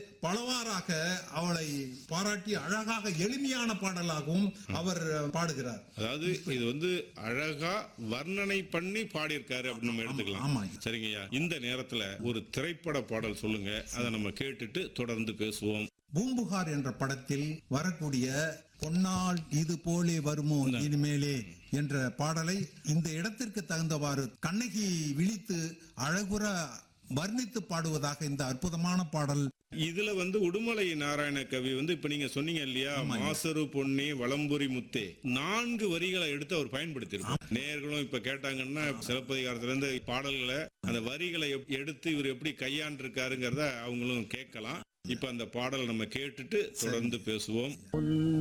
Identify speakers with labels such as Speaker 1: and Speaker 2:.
Speaker 1: பலவாறாக அவளை பாராட்டி அழகாக எளிமையான பாடலாகவும் அவர் பாடுகிறார்
Speaker 2: அதாவது இது வந்து அழகா வர்ணனை பண்ணி பாடியிருக்காரு அப்படின்னு நம்ம எடுத்துக்கலாம்
Speaker 1: ஆமா
Speaker 2: சரிங்கய்யா இந்த நேரத்துல ஒரு திரைப்பட பாடல் சொல்லுங்க அதை நம்ம கேட்டுட்டு தொடர்ந்து பேசுவோம்
Speaker 1: பூம்புகார் என்ற படத்தில் வரக்கூடிய பொன்னால் இது போலே வருமோ இனிமேலே என்ற பாடலை இந்த இடத்திற்கு தகுந்தவாறு கண்ணகி விழித்து அழகுற வர்ணித்து பாடுவதாக இந்த அற்புதமான பாடல்
Speaker 2: இதுல வந்து உடுமலை நாராயண கவி வந்து இப்ப நீங்க சொன்னீங்க இல்லையா மாசரு பொன்னி வளம்புரி முத்தே நான்கு வரிகளை எடுத்து அவர் பயன்படுத்தியிருப்பார் நேர்களும் இப்ப கேட்டாங்கன்னா சிலப்பதிகாரத்துல இருந்து பாடல்களை அந்த வரிகளை எப்- எடுத்து இவர் எப்படி கையாண்டிருக்காருங்கிறத அவங்களும் கேட்கலாம் இப்ப அந்த பாடல் நம்ம கேட்டுட்டு தொடர்ந்து பேசுவோம்